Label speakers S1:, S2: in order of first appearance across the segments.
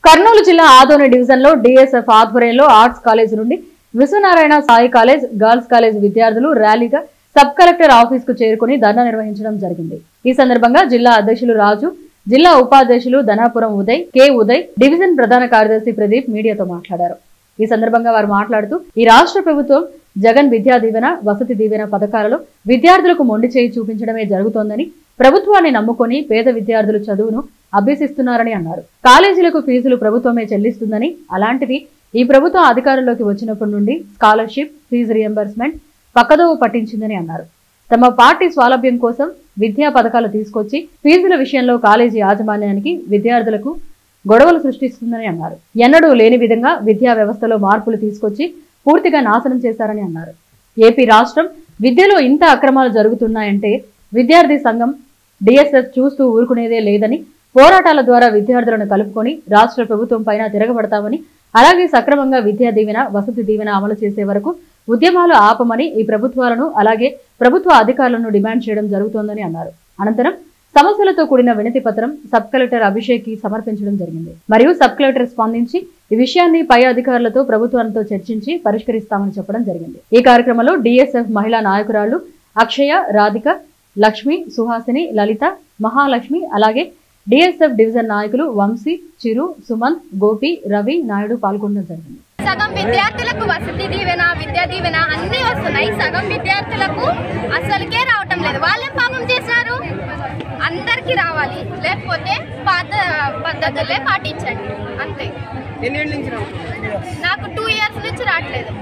S1: కర్నూలు జిల్లా ఆదోని డివిజన్ లో డిఎస్ఎఫ్ ఆధ్వర్యంలో ఆర్ట్స్ కాలేజ్ నుండి Vishwanarayana Sai college girls college విద్యార్థులు ర్యాలీగా సబ్ కలెక్టర్ ఆఫీస్ కు చేరుకుని ధర్నా నిర్వహించడం జరిగింది ఈ సందర్భంగా జిల్లా అధ్యక్షులు రాజు జిల్లా ఉపాధ్యక్షులు ధనాపురం ఉదయ్ కె ఉదయ్ డివిజన్ ప్రధాన కార్యదర్శి ప్రదీప్ మీడియాతో మాట్లాడారు ఈ సందర్భంగా వారు మాట్లాడుతూ ఈ రాష్ట్ర ప్రభుత్వం జగన్ విద్యా దీవెన వసతి దీవెన పథకాలలో విద్యార్థులకు మొండి చేయి చూపించడమే జరుగుతోందని ప్రభుత్వాన్ని నమ్ముకొని పేద విద్యార్థులు చదువును అభ్యసిస్తున్నారని అన్నారు కాలేజీలకు ఫీజులు ప్రభుత్వమే చెల్లిస్తుందని అలాంటిది ఈ ప్రభుత్వం అధికారంలోకి వచ్చినప్పటి నుండి స్కాలర్షిప్ ఫీజు రియంబర్స్మెంట్ పక్కదోవ పట్టించిందని అన్నారు తమ పార్టీ స్వాలభ్యం కోసం విద్యా పథకాలు తీసుకొచ్చి ఫీజుల విషయంలో కాలేజీ యాజమాన్యానికి విద్యార్థులకు గొడవలు సృష్టిస్తుందని అన్నారు ఎన్నడూ లేని విధంగా విద్యా వ్యవస్థలో మార్పులు తీసుకొచ్చి పూర్తిగా నాశనం చేశారని అన్నారు ఏపీ రాష్ట్రం విద్యలో ఇంత అక్రమాలు జరుగుతున్నాయంటే విద్యార్థి సంఘం డిఎస్ఎఫ్ చూస్తూ ఊరుకునేదే లేదని పోరాటాల ద్వారా విద్యార్థులను కలుపుకొని రాష్ట్ర ప్రభుత్వం పైన తిరగబడతామని అలాగే సక్రమంగా విద్యా దీవెన వసతి దీవెన అమలు చేసే వరకు ఉద్యమాలు ఆపమని ఈ ప్రభుత్వాలను అలాగే ప్రభుత్వ అధికారులను డిమాండ్ చేయడం జరుగుతోందని అన్నారు అనంతరం సమస్యలతో కూడిన వినతి పత్రం సబ్ కలెక్టర్ అభిషేక్ కి సమర్పించడం జరిగింది మరియు సబ్ కలెక్టర్ స్పందించి ఈ విషయాన్ని పై అధికారులతో ప్రభుత్వంతో చర్చించి పరిష్కరిస్తామని చెప్పడం జరిగింది ఈ కార్యక్రమంలో డిఎస్ఎఫ్ మహిళా నాయకురాళ్లు అక్షయ రాధిక లక్ష్మి సుహాసిని లలిత మహాలక్ష్మి అలాగే డిఎస్ఎఫ్ డివిజన్ నాయకులు వంశీ చిరు సుమంత్ గోపి రవి నాయుడు పాల్గొనడం జరిగింది
S2: సగం విద్యార్థులకు వసతి దీవెన విద్యా దీవెన అన్ని వస్తున్నాయి సగం విద్యార్థులకు అసలుకే రావటం లేదు వాళ్ళేం పాపం చేశారు అందరికి రావాలి లేకపోతే పాత పద్ధతులే పాటించండి అంతే
S3: ఎన్నేళ్ళ నుంచి రావుతున్నారు
S2: నాకు టూ ఇయర్స్ నుంచి రావట్లేదు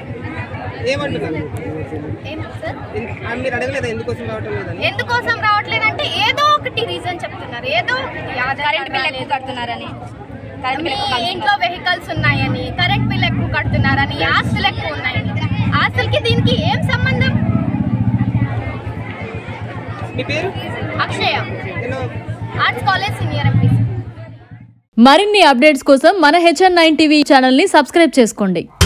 S3: ఏమంటున్నారు
S2: ఏం సార్
S3: ఎన్- ఆ, మీరు అడగలేదా ఎందుకోసం రావటం లేదని
S2: ఎందుకోసం రావట్లేదంటే ఏదో ఒకటి రీజన్ చెప్తున్నారు ఏదో ఒకటి కరెంట్ బిల్ ఎక్కువ కడుతున్నారని మీ ఇంట్లో వెహికల్స్ ఉన్నాయని కరెంట్ బిల్ ఎక్కువ కడుతున్నారని ఆస్తులు ఎక్కువ ఉన్నాయని ఆస్తులకి దీనికి ఏం సంబంధం
S3: మీ పేరు
S2: అక్షయ
S3: నేను
S2: ఆర్ట్స్ కాలేజ్ సీనియర్ ఎంపీ
S1: మరిన్ని అప్డేట్స్ కోసం మన హెచ్ఎన్ నైన్ టీవీ ఛానల్ ని సబ్స్క్రైబ్ చేసుకోండి